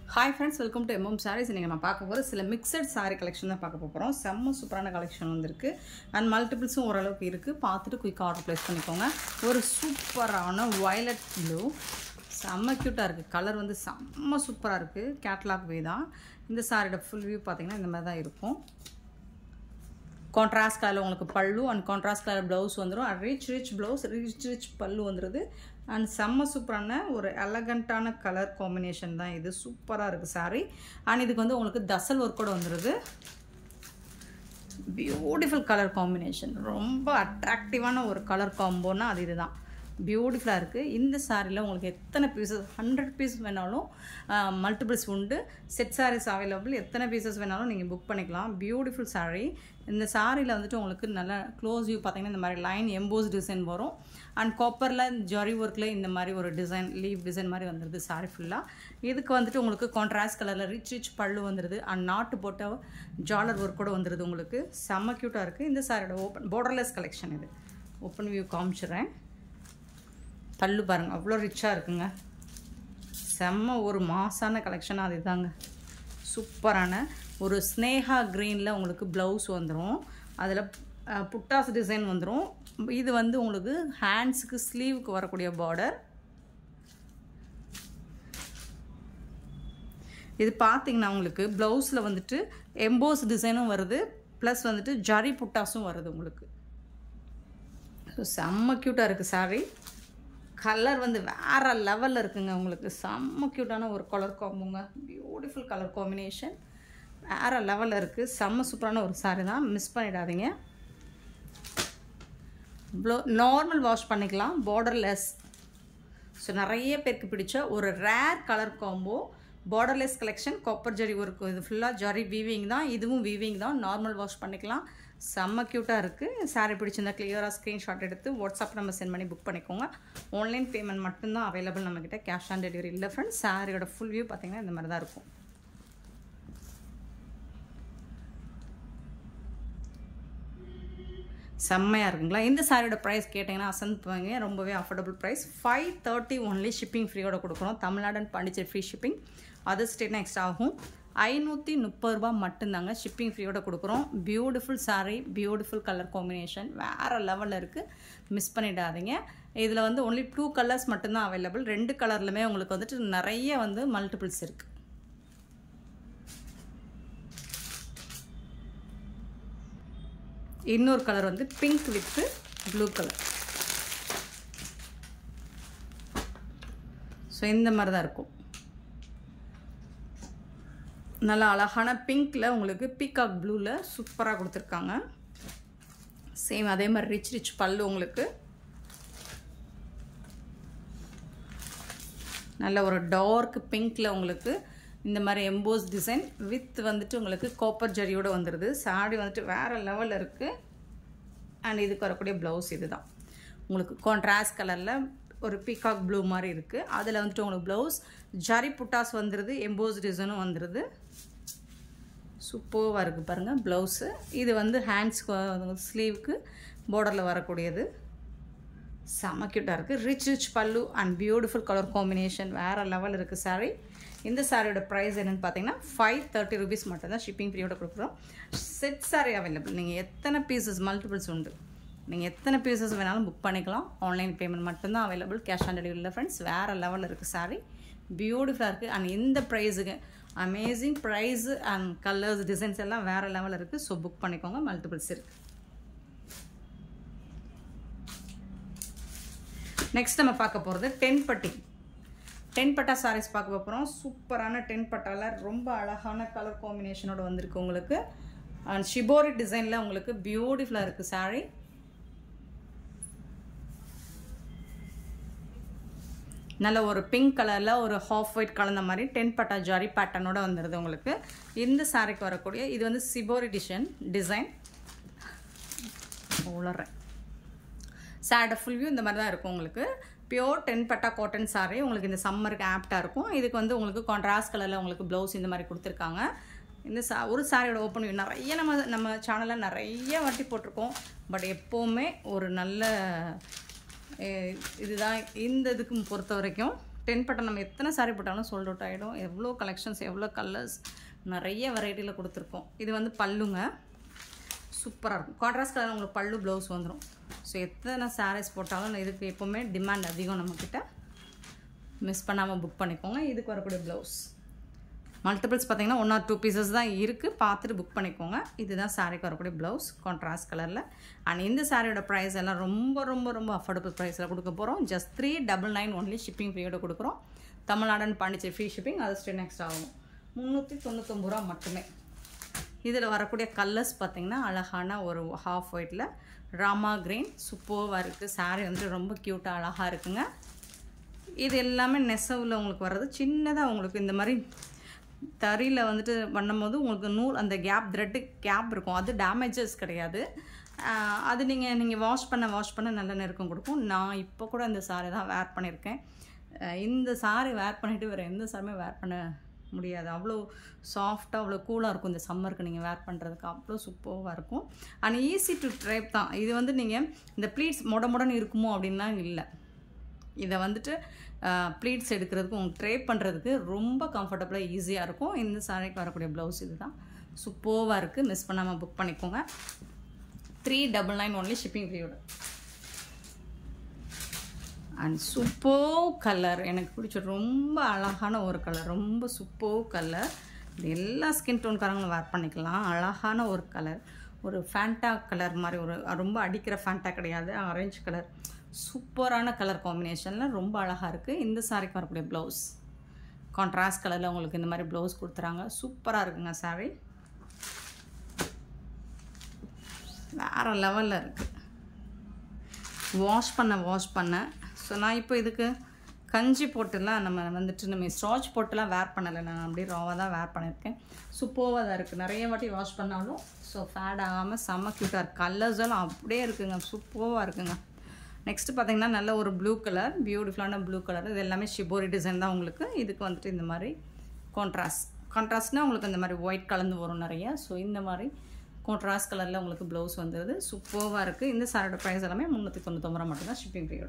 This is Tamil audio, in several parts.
hi friends welcome to M M saris நீங்கள் நம்ம பார்க்க போகிற சில மிக்சட் சாரீ கலெக்ஷன் தான் பார்க்க போகிறோம் செம்ம சூப்பரான கலெக்ஷன் வந்திருக்கு அண்ட் மல்டிபிள்ஸும் ஓரளவுக்கு இருக்குது பார்த்துட்டு குயிக்காக ஆர்டர் ப்ளேஸ் பண்ணிக்கோங்க ஒரு சூப்பரான வயலட் ப்ளூ செம்ம க்யூட்டாக இருக்குது கலர் வந்து செம்ம சூப்பராக இருக்குது கேட்லாக் வே தான் இந்த சாரியோட ஃபுல் வியூ பார்த்தீங்கன்னா இந்த மாதிரி தான் இருக்கும் கான்ட்ராஸ்ட் கலர் உங்களுக்கு pallu and contrast colour blouse வந்துடும் and rich rich blouse rich rich pallu வந்துடுது அண்ட் செம்ம சூப்பரான ஒரு எலகண்ட்டான கலர் காம்பினேஷன் தான் இது சூப்பராக இருக்குது சாரீ அண்ட் இதுக்கு வந்து உங்களுக்கு தசல் ஒர்க்கோட வந்துடுது பியூட்டிஃபுல் கலர் காம்பினேஷன் ரொம்ப அட்ராக்டிவான ஒரு கலர் காம்போனா அது இதுதான் பியூட்டிஃபுல்லாக இருக்குது இந்த சாரியில் உங்களுக்கு எத்தனை பீசஸ் ஹண்ட்ரட் பீஸ் வேணாலும் மல்டிபிள்ஸ் உண்டு செட் சாரீஸ் அவைலபிள் எத்தனை பீசஸ் வேணாலும் நீங்கள் புக் பண்ணிக்கலாம் பியூட்டிஃபுல் சாரீ இந்த சாரியில் வந்துட்டு உங்களுக்கு நல்ல க்ளோஸ் வியூ பார்த்தீங்கன்னா இந்த மாதிரி லைன் எம்போஸ் டிசைன் வரும் அண்ட் காப்பரில் ஜரி ஒர்க்கில் இந்த மாதிரி ஒரு டிசைன் லீவ் டிசைன் மாதிரி வந்துடுது சாரி ஃபுல்லாக இதுக்கு வந்துட்டு உங்களுக்கு கான்ட்ராஸ்ட் கலரில் ரிச் ரிச் பல்லு வந்துடுது அண்ட் நாட்டு போட்ட ஜாலர் ஒர்க்கோட வந்துடுது உங்களுக்கு செம்ம க்யூட்டாக இருக்குது இந்த சாரியோட ஓப்பன் பார்டர்லெஸ் கலெக்ஷன் இது ஓப்பன் வியூ காமிச்சிடுறேன் பல்லு பாருங்கள் அவ்வளோ ரிச்சாக இருக்குங்க செம்ம ஒரு மாசான கலெக்ஷனாக அது இதாங்க சூப்பரான ஒரு ஸ்னேகா க்ரீனில் உங்களுக்கு ப்ளவுஸ் வந்துடும் அதில் புட்டாஸ் டிசைன் வந்துடும் இது வந்து உங்களுக்கு ஹேண்ட்ஸுக்கு ஸ்லீவுக்கு வரக்கூடிய பார்டர் இது பார்த்தீங்கன்னா உங்களுக்கு ப்ளவுஸில் வந்துட்டு எம்போஸ் டிசைனும் வருது ப்ளஸ் வந்துட்டு ஜரி புட்டாஸும் வருது உங்களுக்கு ஸோ செம்ம க்யூட்டாக இருக்குது சாரி கலர் வந்து வேறு லெவலில் இருக்குங்க உங்களுக்கு செம்ம க்யூட்டான ஒரு கலர் காம்போங்க பியூட்டிஃபுல் கலர் காம்பினேஷன் வேறு லெவலில் இருக்குது செம்ம சூப்பரான ஒரு சாரி தான் மிஸ் பண்ணிடாதீங்க ப்ளோ நார்மல் வாஷ் பண்ணிக்கலாம் பார்டர்லெஸ் ஸோ நிறைய பேருக்கு பிடிச்ச ஒரு rare colour combo borderless collection copper zari work இது ஃபுல்லாக ஜரி வீவிங் தான் இதுவும் வீவிங் தான் நார்மல் வாஷ் பண்ணிக்கலாம் செம்ம க்யூட்டாக இருக்குது சாரீ பிடிச்சிருந்தா கிளியராக ஸ்க்ரீன்ஷாட் எடுத்து வாட்ஸ்அப் நம்ம சென்ட் பண்ணி புக் பண்ணிக்கோங்க ஆன்லைன் பேமெண்ட் மட்டும்தான் அவைலபிள் நம்மக்கிட்ட கேஷ் ஆன் டெலிவரி இல்லை ஃப்ரெண்ட்ஸ் சாரியோட ஃபுல் வியூ பார்த்திங்கன்னா இந்த மாதிரி தான் இருக்கும் செம்மையாக இருக்குங்களா இந்த சாரியோட ப்ரைஸ் கேட்டிங்கன்னா அசந்த் வாங்க ரொம்பவே affordable price five thirty only shipping ஃப்ரீயோட கொடுக்குறோம் Tamil Nadu and Pondicherry free shipping other ஸ்டேட்னா எக்ஸ்ட்ரா ஆகும் ஐநூற்றி முப்பது ரூபா மட்டும்தாங்க ஷிப்பிங் ஃப்ரீயோட கொடுக்குறோம் beautiful sari beautiful colour combination வேறு லெவலில் இருக்குது மிஸ் பண்ணிடாதீங்க இதில் வந்து ஒன்லி டூ கலர்ஸ் மட்டும்தான் அவைலபிள் ரெண்டு கலர்லுமே உங்களுக்கு வந்துட்டு நிறைய வந்து மல்டிபிள்ஸ் இருக்குது இன்னொரு கலர் வந்து pink with blue colour so இந்த மாதிரி தான் இருக்கும் நல்லா அழகான பிங்க்கில் உங்களுக்கு பீகாக் ப்ளூவில் சூப்பராக கொடுத்துருக்காங்க சேம் அதே மாதிரி ரிச் ரிச் பல்லு உங்களுக்கு நல்ல ஒரு டார்க் பிங்க்கில் உங்களுக்கு இந்த மாதிரி எம்போஸ் டிசைன் வித் வந்துட்டு உங்களுக்கு காப்பர் ஜரியோடு வந்துடுது சாரி வந்துட்டு வேறு லெவலில் இருக்குது அண்ட் இதுக்கு வரக்கூடிய ப்ளவுஸ் இது தான் உங்களுக்கு கான்ட்ராஸ்ட் கலரில் ஒரு பீகாக் ப்ளூ மாதிரி இருக்குது அதில் வந்துட்டு உங்களுக்கு ப்ளவுஸ் ஜரி புட்டாஸ் வந்துடுது எம்போஸ் டிசைனும் வந்துடுது சூப்பராக இருக்குது பாருங்கள் ப்ளவுஸு இது வந்து ஹேண்ட்ஸ்க்கு ஸ்லீவுக்கு பார்டரில் வரக்கூடியது செம்ம க்யூட்டாக இருக்குது rich rich pallu and beautiful colour combination வேறு லெவல் இருக்குது சாரீ இந்த சாரியோட ப்ரைஸ் என்னென்னு பார்த்தீங்கன்னா ஃபைவ் தேர்ட்டி ருபீஸ் மட்டும்தான் ஷிப்பிங் ஃப்ரீயோட கொடுக்குறோம் செட் சாரி அவைலபிள் நீங்கள் எத்தனை பீசஸ் மல்டிபிள்ஸ் உண்டு நீங்கள் எத்தனை பீசஸ் வேணாலும் புக் பண்ணிக்கலாம் ஆன்லைன் பேமெண்ட் மட்டும்தான் அவைலபிள் கேஷ் ஆன் டெலிவரியில் ஃப்ரெண்ட்ஸ் வேறு லெவலில் இருக்குது சாரி பியூட்டிஃபுல்லாக இருக்குது அண்ட் இந்த ப்ரைஸுக்கு amazing price and colours designs எல்லாம் வேறு லெவலில் இருக்குது ஸோ புக் பண்ணிக்கோங்க மல்டிபிள்ஸ் இருக்குது நெக்ஸ்ட் நம்ம பார்க்க போகிறது டென் பட்டி டென் பட்டா சாரீஸ் பார்க்க போகிறோம் சூப்பரான டென் பட்டாவில் ரொம்ப அழகான கலர் காம்பினேஷனோட வந்திருக்கு உங்களுக்கு அண்ட் ஷிபோரி டிசைனில் உங்களுக்கு பியூட்டிஃபுல்லாக இருக்குது சாரீ நல்ல ஒரு பிங்க் கலரில் ஒரு ஹாஃப் ஒயிட் கலந்த மாதிரி டென் பட்டா ஜாரி பேட்டர்னோட வந்துடுது உங்களுக்கு இந்த சாரிக்கு வரக்கூடிய இது வந்து சிபோரி டிசைன் டிசைன் உளறேன் சாரோட ஃபுல் வியூ இந்த மாதிரி தான் இருக்கும் உங்களுக்கு பியோர் டென் பட்டா காட்டன் சாரீ உங்களுக்கு இந்த சம்மருக்கு ஆப்டாக இருக்கும் இதுக்கு வந்து உங்களுக்கு கான்ட்ராஸ்ட் கலரில் உங்களுக்கு ப்ளவுஸ் இந்த மாதிரி கொடுத்துருக்காங்க இந்த சா ஒரு சாரியோட ஓப்பன் வியூ நிறைய நம்ம நம்ம சேனலில் நிறைய வாட்டி போட்டிருக்கோம் பட் எப்போவுமே ஒரு நல்ல இதுதான் இந்த இதுக்கு பொறுத்த வரைக்கும் டென் பட்டன் நம்ம எத்தனை சாரி போட்டாலும் சோல்ட் அவுட் ஆகிடும் எவ்வளோ கலெக்ஷன்ஸ் எவ்வளோ கலர்ஸ் நிறைய வெரைட்டியில் கொடுத்துருக்கோம் இது வந்து பல்லுங்க சூப்பராக இருக்கும் கான்ட்ராஸ்ட் கலர் உங்களுக்கு பல்லு ப்ளவுஸ் வந்துடும் ஸோ எத்தனை சாரீஸ் போட்டாலும் இதுக்கு எப்போவுமே டிமாண்ட் அதிகம் நம்மக்கிட்ட மிஸ் பண்ணாமல் புக் பண்ணிக்கோங்க இதுக்கு வரக்கூடிய ப்ளவுஸ் மல்டிபிள்ஸ் பார்த்தீங்கன்னா ஒன் ஆர் டூ பீசஸ் தான் இருக்குது பார்த்துட்டு புக் பண்ணிக்கோங்க இதுதான் சாரீக்கு வரக்கூடிய ப்ளவுஸ் கான்ட்ராஸ்ட் கலரில் அண்ட் இந்த சாரியோட ப்ரைஸ் எல்லாம் ரொம்ப ரொம்ப ரொம்ப அஃபோர்டபுள் ப்ரைஸில் கொடுக்க போகிறோம் just three double nine only shipping ஃப்ரீயோட கொடுக்குறோம் Tamil Nadu and Pondicherry free shipping அது ஸ்டே நெக்ஸ்ட் ஆகும் முந்நூற்றி தொண்ணூத்தொம்பது ரூபா மட்டுமே இதில் வரக்கூடிய கலர்ஸ் பார்த்திங்கன்னா அழகான ஒரு ஹாஃப் ஒயிட்டில் ராமா கிரீன் சூப்பர்வாக இருக்குது சாரீ வந்துட்டு ரொம்ப க்யூட்டாக அழகாக இருக்குங்க இது எல்லாமே நெசவில் உங்களுக்கு வர்றது சின்னதாக உங்களுக்கு இந்த மாதிரி தறியில் வந்துட்டு பண்ணும்போது உங்களுக்கு நூல் அந்த கேப் த்ரெட்டு கேப் இருக்கும் அது டேமேஜஸ் கிடையாது ஆஹ் அது நீங்கள் நீங்கள் வாஷ் பண்ண வாஷ் பண்ண நல்ல நெருக்கம் கொடுக்கும் நான் இப்போ கூட இந்த சாரி தான் வேர் பண்ணியிருக்கேன் ஆஹ் இந்த சாரி வேர் பண்ணிவிட்டு வேறு எந்த சாரியுமே வேர் பண்ண முடியாது அவ்வளோ சாஃப்டாக அவ்வளோ கூலாக இருக்கும் இந்த சம்மருக்கு நீங்கள் வேர் பண்ணுறதுக்கு அவ்வளோ சூப்பராக இருக்கும் அண்ட் ஈஸி டு ட்ரைப் தான் இது வந்து நீங்கள் இந்த ப்ளீட்ஸ் மொட மொடன்னு இருக்குமோ அப்படின்லாம் இல்லை இதை வந்துட்டு ப்ளீட்ஸ் எடுக்கிறதுக்கு உங்களுக்கு ட்ரேப் பண்ணுறதுக்கு ரொம்ப கம்ஃபர்டபுளாக ஈஸியாக இருக்கும் இந்த சாரிக்கு வரக்கூடிய ப்ளவுஸ் இது தான் சூப்பர்வாக இருக்குது மிஸ் பண்ணாமல் புக் பண்ணிக்கோங்க three double nine only shipping ஃப்ரீயோட அண்ட் சூப்பர் கலர் எனக்கு பிடிச்ச ரொம்ப அழகான ஒரு கலர் ரொம்ப சூப்பர் கலர் இது எல்லா ஸ்கின் டோன்காரங்களும் வேர் பண்ணிக்கலாம் அழகான ஒரு கலர் ஒரு ஃபேண்டா கலர் மாதிரி ஒரு ரொம்ப அடிக்கிற ஃபேண்டா கிடையாது ஆரஞ்சு கலர் சூப்பரான கலர் காம்பினேஷனில் ரொம்ப அழகாக இருக்குது இந்த சாரிக்கு வரக்கூடிய ப்ளவுஸ் கான்ட்ராஸ்ட் கலரில் உங்களுக்கு இந்த மாதிரி ப்ளவுஸ் கொடுத்துறாங்க சூப்பராக இருக்குங்க சாரி வேறு லெவலில் இருக்குது வாஷ் பண்ண வாஷ் பண்ண ஸோ நான் இப்போ இதுக்கு கஞ்சி போட்டுலாம் நம்ம வந்துட்டு நம்ம ஸ்டாச் போட்டுலாம் வேர் பண்ணலை நான் அப்படியே ராவாக தான் வேர் பண்ணியிருக்கேன் சூப்பராக தான் இருக்குது நிறைய வாட்டி வாஷ் பண்ணாலும் ஸோ ஃபேட் ஆகாமல் செம்ம க்யூட்டாக இருக்குது கலர்ஸ் எல்லாம் அப்படியே இருக்குங்க சூப்பராக இருக்குங்க நெக்ஸ்ட்டு பார்த்தீங்கன்னா நல்ல ஒரு ப்ளூ கலர் பியூட்டிஃபுல்லான ப்ளூ கலர் இது எல்லாமே ஷிபோரி டிசைன் தான் உங்களுக்கு இதுக்கு வந்துட்டு இந்த மாதிரி கான்ட்ராஸ்ட் கான்ட்ராஸ்ட்னால் உங்களுக்கு இந்த மாதிரி ஒயிட் கலந்து வரும் நிறைய ஸோ இந்த மாதிரி கான்ட்ராஸ்ட் கலரில் உங்களுக்கு ப்ளவுஸ் வந்துடுது சூப்பராக இருக்குது இந்த சாரோட ப்ரைஸ் எல்லாமே முந்நூற்றி தொண்ணூத்தொம்பது ரூபா மட்டும்தான் ஷிப்பிங் ஃப்ரீயோட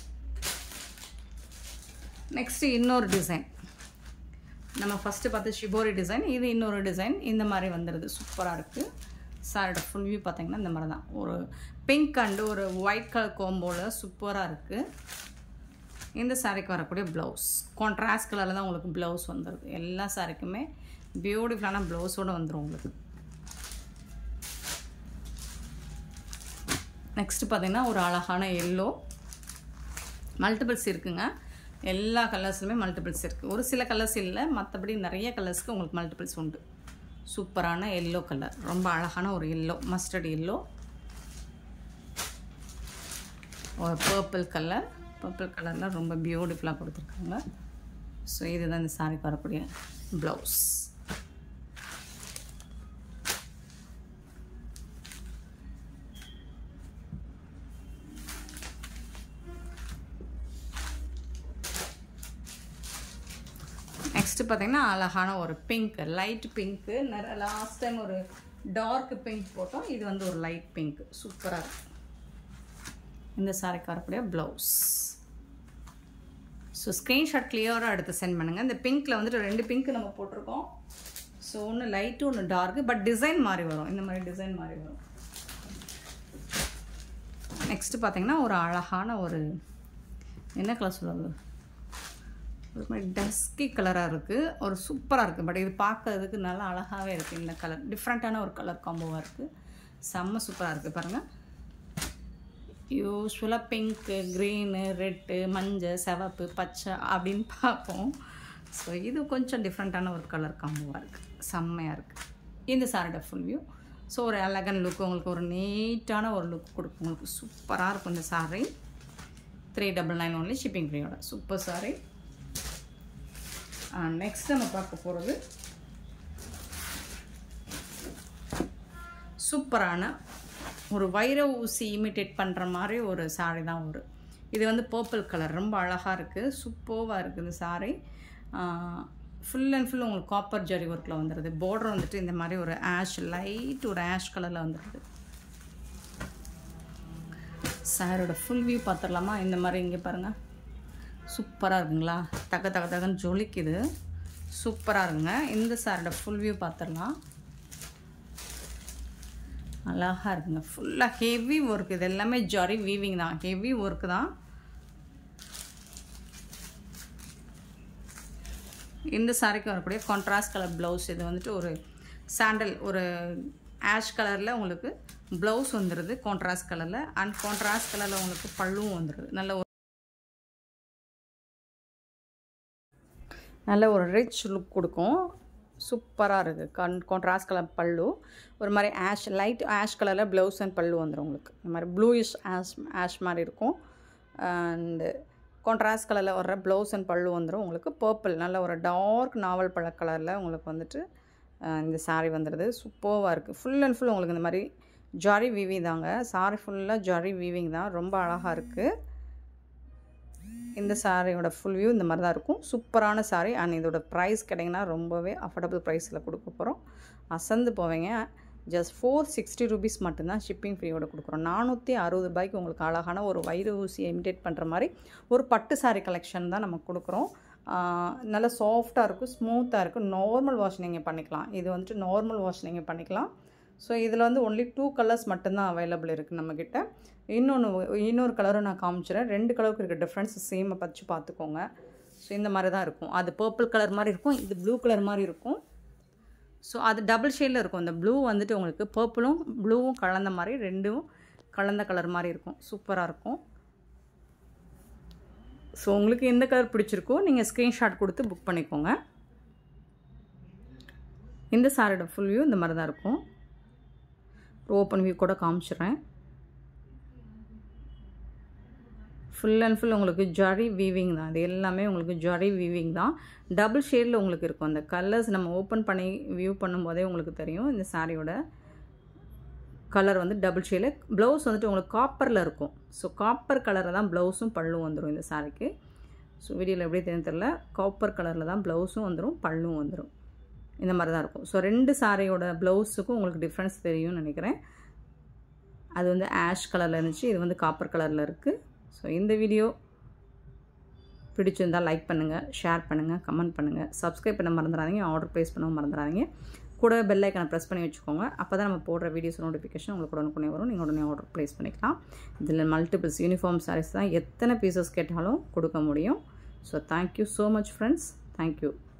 நெக்ஸ்ட்டு இன்னொரு டிசைன் நம்ம ஃபஸ்ட்டு பார்த்து ஷிபோரி டிசைன் இது இன்னொரு டிசைன் இந்த மாதிரி வந்துடுது சூப்பராக இருக்குது சாரோட ஃபுல் வியூ பார்த்தீங்கன்னா இந்த மாதிரி தான் ஒரு பிங்க் அண்டு ஒரு ஒயிட் கலர் கோம்போவில் சூப்பராக இருக்குது இந்த சாரிக்கு வரக்கூடிய ப்ளவுஸ் கான்ட்ராஸ்ட் கலரில் தான் உங்களுக்கு ப்ளவுஸ் வந்துடுது எல்லா சாரிக்குமே பியூட்டிஃபுல்லான ப்ளவுஸோடு வந்துடும் உங்களுக்கு நெக்ஸ்ட்டு பார்த்தீங்கன்னா ஒரு அழகான எல்லோ மல்டிபிள்ஸ் இருக்குங்க எல்லா கலர்ஸ்லையுமே மல்டிபிள்ஸ் இருக்குது ஒரு சில கலர்ஸ் இல்லை மற்றபடி நிறைய கலர்ஸ்க்கு உங்களுக்கு மல்டிபிள்ஸ் உண்டு சூப்பரான எல்லோ கலர் ரொம்ப அழகான ஒரு எல்லோ மஸ்டர்ட் எல்லோ ஒரு பர்பிள் கலர் பர்பிள் கலரில் ரொம்ப பியூட்டிஃபுல்லாக கொடுத்துருக்காங்க ஸோ இதுதான் இந்த சாரிக்கு வரக்கூடிய ப்ளவுஸ் நெக்ஸ்ட்டு பார்த்தீங்கன்னா அழகான ஒரு பிங்க் லைட் பிங்க்கு நிறைய லாஸ்ட் டைம் ஒரு டார்க் பிங்க் போட்டோம் இது வந்து ஒரு லைட் பிங்க் சூப்பராக இருக்கு இந்த சாரிக்கு வரக்கூடிய ப்ளவுஸ் ஸோ ஸ்க்ரீன்ஷாட் கிளியராக எடுத்து சென்ட் பண்ணுங்கள் இந்த பிங்க்கில் வந்துட்டு ரெண்டு பிங்க் நம்ம போட்டிருக்கோம் ஸோ ஒன்று லைட்டு ஒன்று டார்க்கு பட் டிசைன் மாதிரி வரும் இந்த மாதிரி டிசைன் மாதிரி வரும் நெக்ஸ்ட்டு பார்த்தீங்கன்னா ஒரு அழகான ஒரு என்ன கலர் சொல்லுவது ஒரு மாதிரி டஸ்கி கலராக இருக்குது ஒரு சூப்பராக இருக்குது பட் இது பார்க்கறதுக்கு நல்லா அழகாகவே இருக்குது இந்த கலர் டிஃப்ரெண்ட்டான ஒரு கலர் காம்போவாக இருக்குது செம்ம சூப்பராக இருக்குது பாருங்கள் யூஸ்வலாக பிங்க்கு க்ரீனு ரெட்டு மஞ்சள் சிவப்பு பச்சை அப்படின்னு பார்ப்போம் ஸோ இது கொஞ்சம் டிஃப்ரெண்ட்டான ஒரு கலர் காம்போவாக இருக்குது செம்மையாக இருக்குது இந்த சாரோட ஃபுல் வியூ ஸோ ஒரு அழகன் லுக் உங்களுக்கு ஒரு நீட்டான ஒரு லுக் கொடுக்கும் உங்களுக்கு சூப்பராக இருக்கும் இந்த sari three double nine only shipping ஃப்ரீயோட சூப்பர் சாரி நெக்ஸ்ட் நம்ம பார்க்க போகிறது சூப்பரான ஒரு வைர ஊசி இமிட்டேட் பண்ணுற மாதிரி ஒரு சாரி தான் ஒரு இது வந்து பர்பிள் கலர் ரொம்ப அழகாக இருக்குது சூப்பர்வாக இருக்குது இந்த சாரி ஃபுல் அண்ட் ஃபுல் உங்களுக்கு காப்பர் ஜரி ஒர்க்கில் வந்துடுது பார்டர் வந்துட்டு இந்த மாதிரி ஒரு ஆஷ் லைட் ஒரு ஆஷ் கலரில் வந்துடுது சாரோட ஃபுல் வியூ பார்த்துடலாமா இந்த மாதிரி இங்கே பாருங்கள் சூப்பராக இருக்குங்களா தக தக தகன்னு ஜொலிக்குது சூப்பராக இருக்குங்க இந்த சாரோட ஃபுல் வியூ பார்த்துடலாம் அழகாக இருக்குங்க ஃபுல்லாக ஹெவி ஒர்க் இது எல்லாமே ஜாரி வீவிங் தான் ஹெவி ஒர்க்கு தான் இந்த சாரிக்கு வரக்கூடிய கான்ட்ராஸ்ட் கலர் ப்ளவுஸ் இது வந்துட்டு ஒரு சாண்டல் ஒரு ஆஷ் கலரில் உங்களுக்கு ப்ளவுஸ் வந்துடுது கான்ட்ராஸ்ட் கலரில் அண்ட் கான்ட்ராஸ்ட் கலரில் உங்களுக்கு பல்லுவும் வந்துடுது நல்ல ஒரு நல்ல ஒரு ரிச் லுக் கொடுக்கும் சூப்பராக இருக்குது கன் கான்ட்ராஸ்ட் கலர் பல்லு ஒரு மாதிரி ஆஷ் லைட் ஆஷ் கலரில் ப்ளவுஸ் அண்ட் பல்லு வந்துடும் உங்களுக்கு இந்த மாதிரி ப்ளூயிஷ் ஆஷ் ஆஷ் மாதிரி இருக்கும் அண்டு கான்ட்ராஸ்ட் கலரில் வர்ற ப்ளவுஸ் அண்ட் பல்லு வந்துடும் உங்களுக்கு பர்பிள் நல்ல ஒரு டார்க் நாவல் பழ கலரில் உங்களுக்கு வந்துட்டு இந்த சாரீ வந்துடுது சூப்பராக இருக்குது ஃபுல் அண்ட் ஃபுல் உங்களுக்கு இந்த மாதிரி ஜாரி வீவிங் தாங்க சாரி ஃபுல்லாக ஜாரி வீவிங் தான் ரொம்ப அழகாக இருக்குது இந்த சாரியோட ஃபுல் வியூ இந்த மாதிரி தான் இருக்கும் சூப்பரான சாரீ அண்ட் இதோட ப்ரைஸ் கிடைங்கன்னா ரொம்பவே அஃபோர்டபுள் ப்ரைஸில் கொடுக்க போகிறோம் அசந்து போவீங்க ஜஸ்ட் ஃபோர் சிக்ஸ்டி ருபீஸ் மட்டும்தான் ஷிப்பிங் ஃப்ரீயோட கொடுக்குறோம் நானூற்றி அறுபது ரூபாய்க்கு உங்களுக்கு அழகான ஒரு வயிறு ஊசியை இமிடேட் பண்ணுற மாதிரி ஒரு பட்டு சாரீ கலெக்ஷன் தான் நம்ம கொடுக்குறோம் நல்லா சாஃப்டாக இருக்கும் ஸ்மூத்தாக இருக்கும் நார்மல் வாஷ் நீங்கள் பண்ணிக்கலாம் இது வந்துட்டு நார்மல் வாஷ் நீங்கள் பண்ணிக்கலாம் ஸோ இதில் வந்து ஒன்லி டூ கலர்ஸ் மட்டும்தான் அவைலபிள் இருக்குது நம்மக்கிட்ட இன்னொன்று இன்னொரு கலரும் நான் காமிச்சிடறேன் ரெண்டு கலருக்கு இருக்க டிஃப்ரென்ஸ் சேமை பச்சு பார்த்துக்கோங்க ஸோ இந்த மாதிரி தான் இருக்கும் அது பர்பிள் கலர் மாதிரி இருக்கும் இது ப்ளூ கலர் மாதிரி இருக்கும் ஸோ அது டபுள் ஷேடில் இருக்கும் இந்த ப்ளூ வந்துட்டு உங்களுக்கு பர்பிளும் ப்ளூவும் கலந்த மாதிரி ரெண்டும் கலந்த கலர் மாதிரி இருக்கும் சூப்பராக இருக்கும் ஸோ உங்களுக்கு எந்த கலர் பிடிச்சிருக்கோ நீங்கள் ஸ்க்ரீன்ஷாட் கொடுத்து புக் பண்ணிக்கோங்க இந்த சாரியோட ஃபுல் வியூ இந்த மாதிரி தான் இருக்கும் ஓப்பன் வியூ கூட காமிச்சிடுறேன் ஃபுல் அண்ட் ஃபுல் உங்களுக்கு ஜரி வீவிங் தான் இது எல்லாமே உங்களுக்கு ஜரி வீவிங் தான் டபுள் ஷேடில் உங்களுக்கு இருக்கும் அந்த கலர்ஸ் நம்ம ஓப்பன் பண்ணி வியூ பண்ணும்போதே உங்களுக்கு தெரியும் இந்த சாரியோட கலர் வந்து டபுள் ஷேடில் ப்ளவுஸ் வந்துட்டு உங்களுக்கு காப்பரில் இருக்கும் ஸோ காப்பர் கலரில் தான் ப்ளவுஸும் பல்லும் வந்துடும் இந்த சாரிக்கு ஸோ வீடியோவில் எப்படி தெரியும் தெரில காப்பர் கலரில் தான் ப்ளவுஸும் வந்துடும் பல்லும் வந்துடும் இந்த மாதிரி தான் இருக்கும் ஸோ ரெண்டு சாரியோட ப்ளவுஸுக்கும் உங்களுக்கு டிஃப்ரென்ஸ் தெரியும்னு நினைக்கிறேன் அது வந்து ஆஷ் கலரில் இருந்துச்சு இது வந்து காப்பர் கலரில் இருக்குது ஸோ இந்த வீடியோ பிடிச்சிருந்தால் லைக் பண்ணுங்கள் ஷேர் பண்ணுங்கள் கமெண்ட் பண்ணுங்கள் சப்ஸ்கிரைப் பண்ண மறந்துடாதீங்க ஆர்டர் ப்ளேஸ் பண்ண மறந்துடாதீங்க கூட பெல் ஐக்கனை ப்ரெஸ் பண்ணி வச்சுக்கோங்க அப்போ தான் நம்ம போடுற வீடியோஸ் நோட்டிஃபிகேஷன் உங்களுக்கு உடனுக்குனே வரும் நீங்கள் உடனே ஆர்டர் ப்ளேஸ் பண்ணிக்கலாம் இதில் மல்டிபிள்ஸ் யூனிஃபார்ம் சாரீஸ் தான் எத்தனை பீசஸ் கேட்டாலும் கொடுக்க முடியும் so thank you so much friends thank you